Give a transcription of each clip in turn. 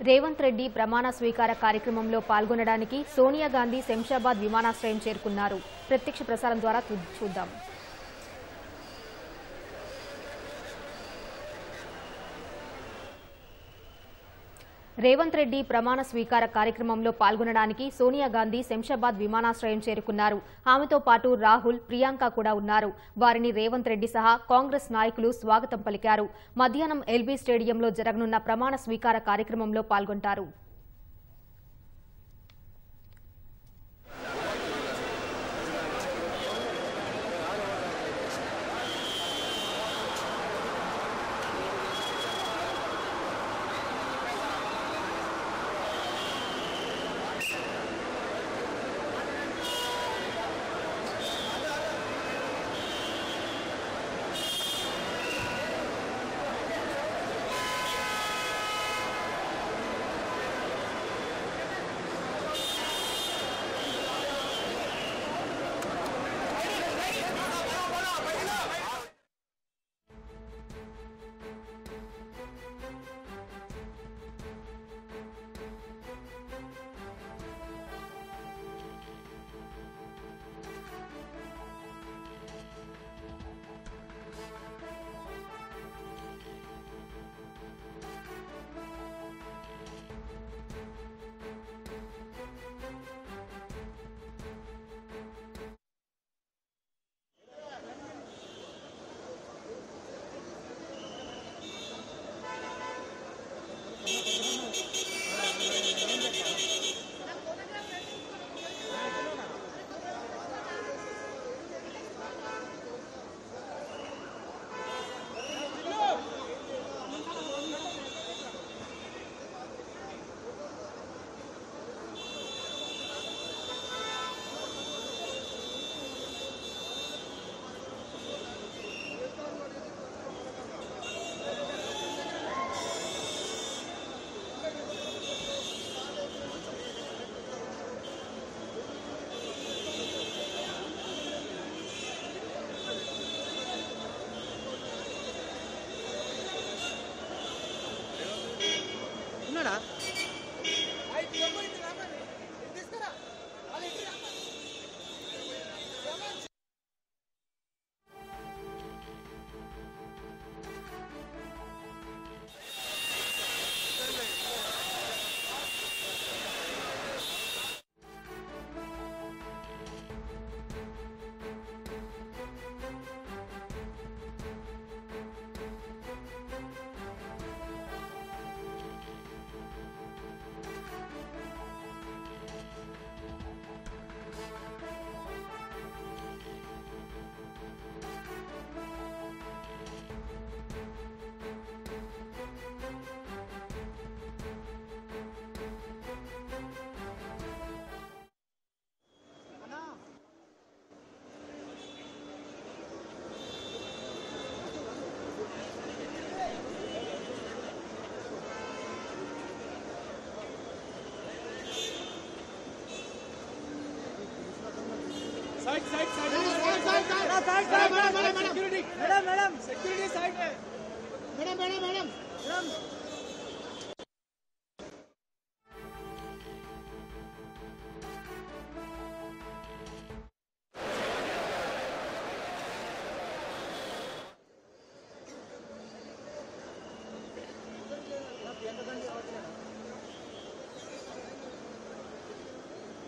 రేవంత్ రెడ్డి ప్రమాణ స్వీకార కార్యక్రమంలో పాల్గొనడానికి సోనియా గాంధీ శంషాబాద్ విమానాశ్రయం చేరుకున్నారు ప్రత్యక్ష ప్రసారం ద్వారా చూ- చూద్దాం రేవంత్ రెడ్డి ప్రమాణ స్వీకార కార్యక్రమంలో పాల్గొనడానికి సోనియా గాంధీ శంషాబాద్ విమానాశ్రయం చేరుకున్నారు ఆమెతో పాటు రాహుల్ ప్రియాంక కూడా ఉన్నారు వారిని రేవంత్ రెడ్డి సహా కాంగ్రెస్ నాయకులు స్వాగతం పలికారు మధ్యాహ్నం ఎల్బీ స్టేడియంలో జరగనున్న ప్రమాణ స్వీకార కార్యక్రమంలో పాల్గొంటారు ఉన్నాడా madam madam security side madam madam madam madam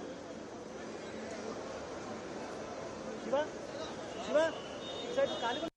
Shiva Shiva side ఖాళీ